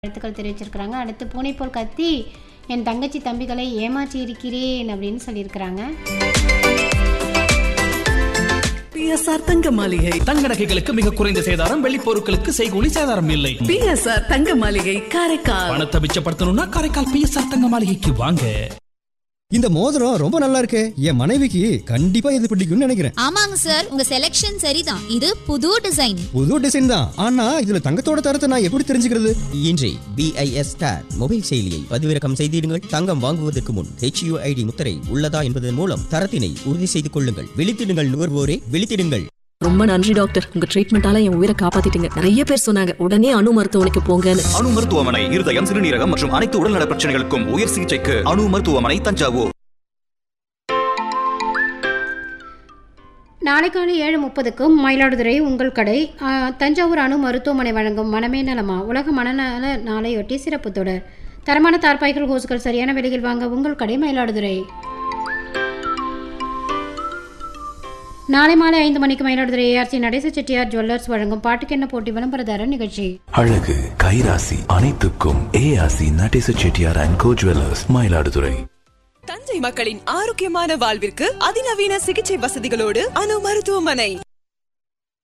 வாழ்த்துக்கள் தெரிவிச்சிருக்கிறாங்க அடுத்து பூனை போல் கத்தி என் தங்கச்சி தம்பிகளை ஏமாற்றி இருக்கிறேன் அப்படின்னு சொல்லியிருக்கிறாங்க பிஎஸ்ஆர் தங்க மாளிகை தங்க நகைகளுக்கு மிக குறைந்த சேதாரம் வெள்ளி பொருட்களுக்கு செய்கூலி சேதாரம் இல்லை பிஎஸ்ஆர் தங்க மாளிகை காரைக்கால் பணத்தை மிச்சப்படுத்தணும்னா காரைக்கால் பிஎஸ்ஆர் தங்க மாளிகைக்கு வாங்க இந்த மோதிரம் ரொம்ப நல்லா இருக்கே என் மனைவிக்கு கண்டிப்பா இது பிடிக்கும்னு நினைக்கிறேன் ஆமாங்க சார் உங்க செலெக்ஷன் சரிதான் இது புது டிசைன் புது டிசைன் தான் ஆனா இதுல தங்கத்தோட தரத்தை நான் எப்படி தெரிஞ்சுக்கிறது இன்றே பிஐஎஸ் ஸ்டார் மொபைல் செயலியை பதிவிறக்கம் செய்திடுங்கள் தங்கம் வாங்குவதற்கு முன் ஹெச்யூஐடி முத்திரை உள்ளதா என்பதன் மூலம் தரத்தினை உறுதி செய்து கொள்ளுங்கள் விழித்திடுங்கள் நுகர்வோரே விழித்திடுங்கள் ரொம்ப நன்றி டாக்டர் உங்க ட்ரீட்மெண்டால என் உயிரை காப்பாத்திட்டீங்க நிறைய பேர் சொன்னாங்க உடனே அணு மருத்துவமனைக்கு போங்கன்னு அணு மருத்துவமனை இருதயம் சிறுநீரகம் மற்றும் அனைத்து உடல்நல பிரச்சனைகளுக்கும் உயர் சிகிச்சைக்கு அணு மருத்துவமனை தஞ்சாவூர் நாளை காலை ஏழு முப்பதுக்கும் மயிலாடுதுறை உங்கள் கடை ஆ, தஞ்சாவூர் அணு மருத்துவமனை வழங்கும் மனமே நலமா உலக மனநல நாளையொட்டி சிறப்பு தொடர் தரமான தார்பாய்கள் ஹோஸ்கள் சரியான விலையில் வாங்க உங்கள் கடை மயிலாடுதுறை நாளை மாலை ஐந்து மணிக்கு மயிலாடுதுறை ஏஆர்சி நடேச செட்டியார் ஜுவல்லர்ஸ் வழங்கும் பாட்டுக்கென்ன போட்டி விளம்பரதார நிகழ்ச்சி அழகு கைராசி அனைத்துக்கும் ஏஆசி Natesa Chettiar and co jewellers Mayiladuthurai Thanjai மக்களின் ஆரோக்கியமான வாழ்விற்கு அதிநவீன சிகிச்சை வசதிகளோடு அணு மருத்துவமனை